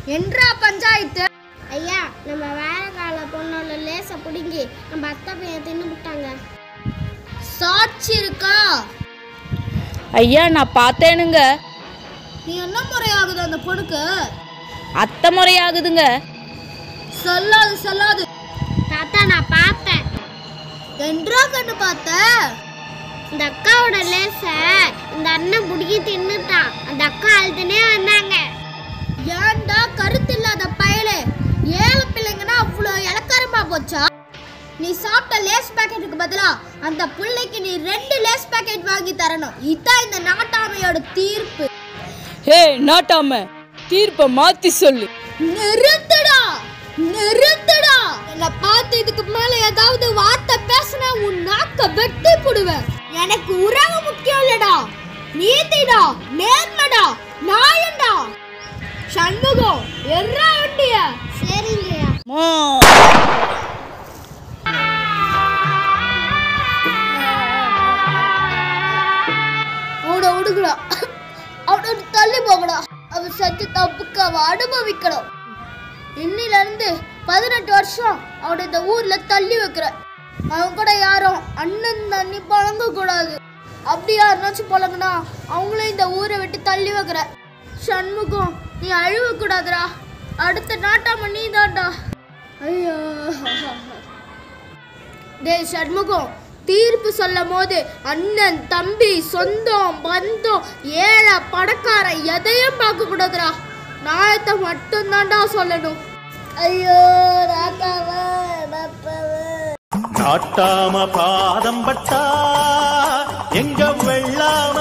என்றா பஞ்சாயத்து ஐயா நம்ம வேற கால பொண்ணோட லேச பிடுங்கி நம்ம அத்தை பையன் தின்னு விட்டாங்க சாட்சி இருக்கா ஐயா நான் பார்த்தேனுங்க நீ என்ன முறையாகுது அந்த பொண்ணுக்கு அத்தை முறையாகுதுங்க சொல்லாது சொல்லாது தாத்தா நான் பார்த்தேன் என்றா கண்ணு பார்த்த இந்த அக்காவோட லேச இந்த அண்ணன் பிடிக்கி தின்னுட்டான் அந்த அக்கா அழுதுனே வந்தாங்க ஏன்டா கருத்து இல்லாத பயலே ஏழை பிள்ளைங்கன்னா அவ்வளோ இலக்காரமா போச்சா நீ சாப்பிட்ட லேஸ் பாக்கெட்டுக்கு பதிலா அந்த பிள்ளைக்கு நீ ரெண்டு லேஸ் பாக்கெட் வாங்கி தரணும் இதான் இந்த நாட்டாமையோட தீர்ப்பு ஹே நாட்டாம தீர்ப்பை மாத்தி சொல்லு நிறுத்துடா நிறுத்துடா என்னை பார்த்து இதுக்கு மேல ஏதாவது வார்த்தை பேசினா உன் நாக்க வெட்டி போடுவேன் எனக்கு உறவு முக்கியம் இல்லடா நீதிடா நேர்மடா நாயண்டா சண்முகம் எர்ரா வண்டிய சரிங்கய்யா மா அவனை விடுங்கடா அவனை விட்டு தள்ளி போகடா அவன் செஞ்ச தப்புக்கு அவன் அனுபவிக்கணும் இன்னில இருந்து பதினெட்டு வருஷம் அவனை இந்த ஊர்ல தள்ளி வைக்கிற அவன் கூட யாரும் அண்ணன் தண்ணி பழங்க கூடாது அப்படி யாருனாச்சும் பழகுனா அவங்களும் இந்த ஊரை விட்டு தள்ளி வைக்கிற சண்முகம் நீ அழுவ கூடாதுடா அடுத்த நாட்டாம நீ தான்டா ஐயோ டேய் சண்முகம் தீர்ப்பு சொல்லும் போது அண்ணன் தம்பி சொந்தம் பந்தம் ஏழை பணக்காரன் எதையும் பார்க்க கூடாதுடா நாயத்தை மட்டும் தான்டா சொல்லணும் ஐயோ ராக்காவ நாட்டாம பாதம் பட்டா எங்க வெள்ளாம